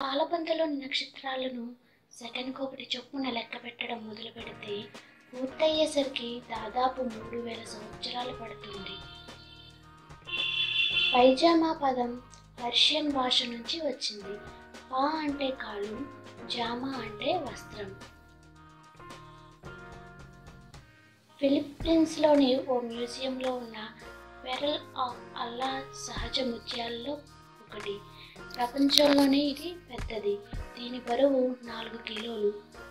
పాలబందలోని నక్షత్రాలను సెకండ్కి ఒకటి చొప్పున లెక్క పెట్టడం మొదలు పెడితే పూర్తయ్యేసరికి దాదాపు మూడు వేల సంవత్సరాలు పడుతుంది పైజామా పదం పర్షియన్ భాష నుంచి వచ్చింది పా అంటే కాలు జామా అంటే వస్త్రం ఫిలిప్పీన్స్లోని ఓ మ్యూజియంలో ఉన్న పెరల్ ఆఫ్ అల్లా సహజ ముత్యాల్లో ఒకటి ప్రపంచంలోనే ఇది పెద్దది దీని బరువు నాలుగు కిలోలు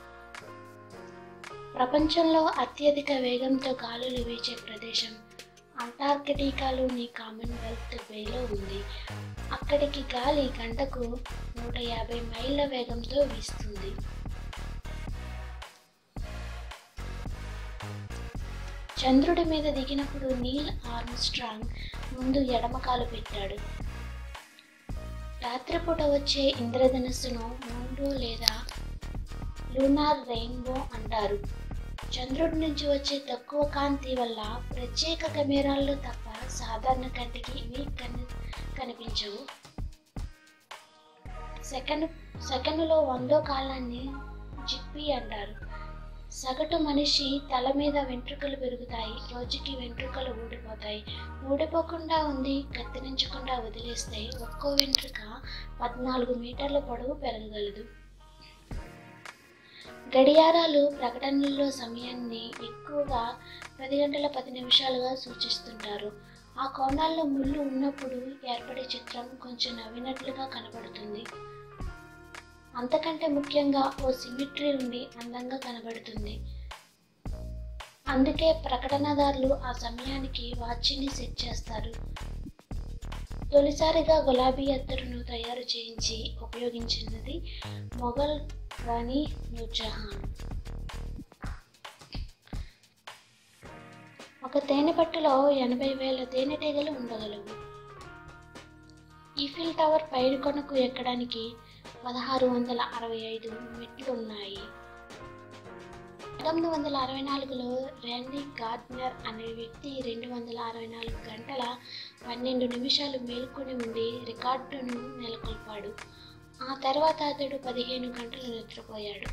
ప్రపంచంలో అత్యధిక వేగంతో గాలులు వీచే ప్రదేశం అంటార్కిటికాలోని కామన్వెల్త్ బేలో ఉంది అక్కడికి గాలి గంటకు నూట యాభై మైళ్ళ వేగంతో వీస్తుంది చంద్రుడి మీద దిగినప్పుడు నీల్ ఆర్మ్స్ట్రాంగ్ ముందు ఎడమకాలు పెట్టాడు రాత్రిపూట వచ్చే ఇంద్రధనుస్సును మూండు లేదా లూనార్ రెయిన్బో అంటారు చంద్రుడి నుంచి వచ్చే తక్కువ కాంతి వల్ల ప్రత్యేక కెమెరాల్లో తప్ప సాధారణ కంటికి ఇవి కని కనిపించవు సెకండ్ సెకండ్లో వందో కాలాన్ని జిప్పి అంటారు సగటు మనిషి తల మీద వెంట్రుకలు పెరుగుతాయి రోజుకి వెంట్రుకలు ఊడిపోతాయి ఊడిపోకుండా ఉంది కత్తిరించకుండా వదిలేస్తే ఒక్కో వెంట్రుక పద్నాలుగు మీటర్ల పొడవు పెరగగలదు గడియారాలు ప్రకటనల్లో సమయాన్ని ఎక్కువగా పది గంటల పది నిమిషాలుగా సూచిస్తుంటారు ఆ కోణాల్లో ముళ్ళు ఉన్నప్పుడు ఏర్పడే చిత్రం కొంచెం నవ్వినట్లుగా కనబడుతుంది అంతకంటే ముఖ్యంగా ఓ సిమిట్రీ ఉండి అందంగా కనబడుతుంది అందుకే ప్రకటనదారులు ఆ సమయానికి వాచ్ని సెట్ చేస్తారు తొలిసారిగా గులాబీ అత్తరును తయారు చేయించి ఉపయోగించినది మొఘల్ రాణి నూర్జహాన్ ఒక తేనె పట్టులో ఎనభై వేల తేనెటీగలు ఉండగలవు ఈఫిల్ టవర్ పైడి కొనకు ఎక్కడానికి పదహారు వందల అరవై ఐదు మెట్లు ఉన్నాయి పంతొమ్మిది వందల అరవై నాలుగులో ర్యాండీ గార్డ్నర్ అనే వ్యక్తి రెండు వందల అరవై నాలుగు గంటల పన్నెండు నిమిషాలు మేల్కొని ఉండి రికార్డును నెలకొల్పాడు ఆ తర్వాత అతడు పదిహేను గంటలు నిద్రపోయాడు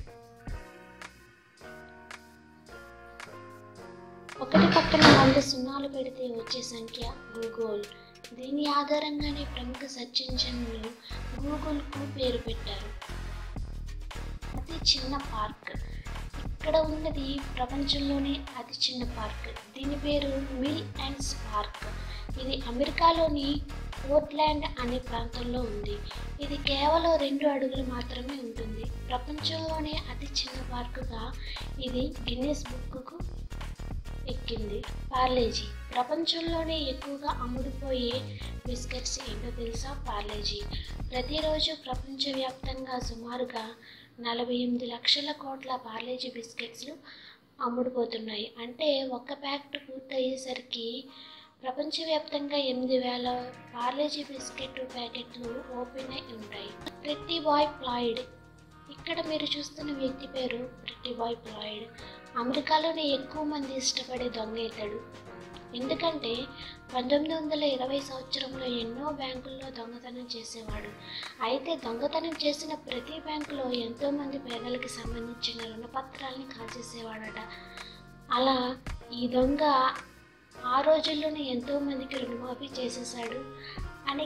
ఒకటి పక్కన వంద సున్నాలు పెడితే వచ్చే సంఖ్య గూగుల్ దీని ఆధారంగానే ప్రముఖ సెర్చ్ ఇంజన్లు గూగుల్కు పేరు పెట్టారు అతి చిన్న పార్క్ ఇక్కడ ఉన్నది ప్రపంచంలోనే అతి చిన్న పార్క్ దీని పేరు మిల్ అండ్స్ పార్క్ ఇది అమెరికాలోని పోర్ట్లాండ్ అనే ప్రాంతంలో ఉంది ఇది కేవలం రెండు అడుగులు మాత్రమే ఉంటుంది ప్రపంచంలోనే అతి చిన్న పార్కుగా ఇది గిన్నెస్ బుక్కు ఎక్కింది పార్లేజీ ప్రపంచంలోనే ఎక్కువగా అమ్ముడుపోయే బిస్కెట్స్ ఏంటో తెలుసా పార్లేజీ ప్రతిరోజు ప్రపంచవ్యాప్తంగా సుమారుగా నలభై ఎనిమిది లక్షల కోట్ల పార్లేజీ బిస్కెట్స్లు అమ్ముడుపోతున్నాయి అంటే ఒక్క ప్యాకెట్ పూర్తయ్యేసరికి ప్రపంచవ్యాప్తంగా ఎనిమిది వేల పార్లేజీ బిస్కెట్ ప్యాకెట్లు ఓపెన్ అయి ఉంటాయి ప్రెట్టి బాయ్ ప్లాయిడ్ ఇక్కడ మీరు చూస్తున్న వ్యక్తి పేరు ప్రిట్టి బాయ్ ప్లాయిడ్ అమెరికాలోనే ఎక్కువ మంది ఇష్టపడే దొంగ ఇతడు ఎందుకంటే పంతొమ్మిది వందల ఇరవై సంవత్సరంలో ఎన్నో బ్యాంకుల్లో దొంగతనం చేసేవాడు అయితే దొంగతనం చేసిన ప్రతి బ్యాంకులో ఎంతోమంది పేదలకు సంబంధించిన రుణపత్రాల్ని కాజేసేవాడట అలా ఈ దొంగ ఆ రోజుల్లోనే ఎంతో మందికి రుణమాఫీ చేసేసాడు అని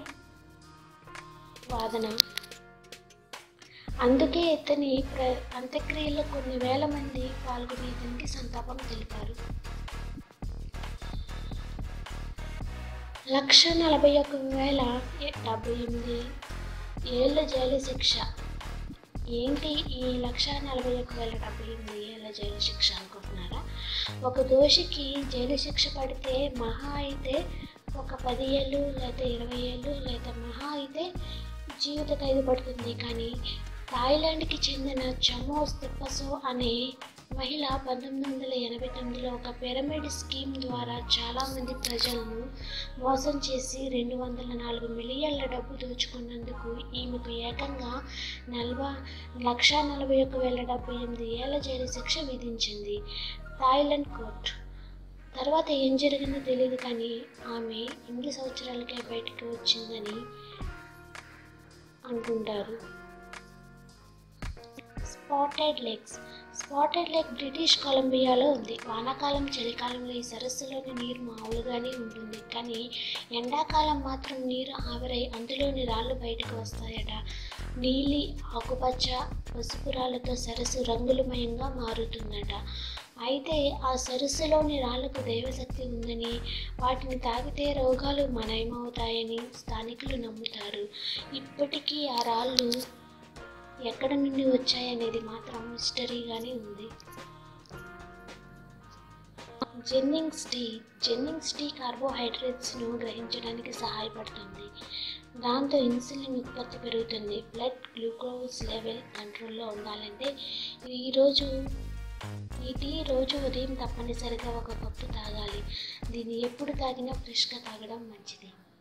వాదన అందుకే ఇతని ప్ర అంత్యక్రియల్లో కొన్ని వేల మంది పాల్గొని ఇతనికి సంతాపం తెలిపారు లక్ష నలభై ఒక వేల డెబ్బై ఎనిమిది ఏళ్ళ జైలు శిక్ష ఏంటి ఈ లక్ష నలభై ఒక వేల డెబ్బై ఎనిమిది ఏళ్ళ జైలు శిక్ష అనుకుంటున్నారా ఒక దోషికి జైలు శిక్ష పడితే మహా అయితే ఒక పది ఏళ్ళు లేదా ఇరవై ఏళ్ళు లేదా మహా అయితే జీవిత ఖైదు పడుతుంది కానీ థాయిలాండ్కి చెందిన చమోస్ తిప్పసో అనే మహిళ పంతొమ్మిది వందల ఎనభై తొమ్మిదిలో ఒక పిరమిడ్ స్కీమ్ ద్వారా చాలామంది ప్రజలను మోసం చేసి రెండు వందల నాలుగు మిలియన్ల డబ్బు దోచుకున్నందుకు ఈమెకు ఏకంగా నలభై లక్ష నలభై ఒక వేల డెబ్బై ఎనిమిది ఏళ్ల జైలు శిక్ష విధించింది థాయిలాండ్ కోర్టు తర్వాత ఏం జరిగిందో తెలియదు కానీ ఆమె ఎనిమిది సంవత్సరాలకే బయటకు వచ్చిందని అనుకుంటారు spotted legs spotted leg British కొలంబియాలో ఉంది వానాకాలం చలికాలంలో ఈ సరస్సులోని నీరు మామూలుగానే ఉంటుంది కానీ ఎండాకాలం మాత్రం నీరు ఆవిరై అందులోని రాళ్ళు బయటకు వస్తాయట నీలి ఆకుపచ్చ పసుపు రాళ్ళతో సరస్సు రంగులమయంగా మారుతుందట అయితే ఆ సరస్సులోని రాళ్లకు దైవశక్తి ఉందని వాటిని తాగితే రోగాలు మనయమవుతాయని స్థానికులు నమ్ముతారు ఇప్పటికీ ఆ రాళ్ళు ఎక్కడ నుండి వచ్చాయనేది మాత్రం మిస్టరీగానే ఉంది జెన్నింగ్స్ టీ జెన్నింగ్స్ టీ కార్బోహైడ్రేట్స్ను గ్రహించడానికి సహాయపడుతుంది దాంతో ఇన్సులిన్ ఉత్పత్తి పెరుగుతుంది బ్లడ్ గ్లూకోజ్ లెవెల్ కంట్రోల్లో ఉండాలంటే ఈరోజు ఈ టీ రోజు ఉదయం తప్పనిసరిగా ఒక కప్పు తాగాలి దీన్ని ఎప్పుడు తాగినా ఫ్రెష్గా తాగడం మంచిది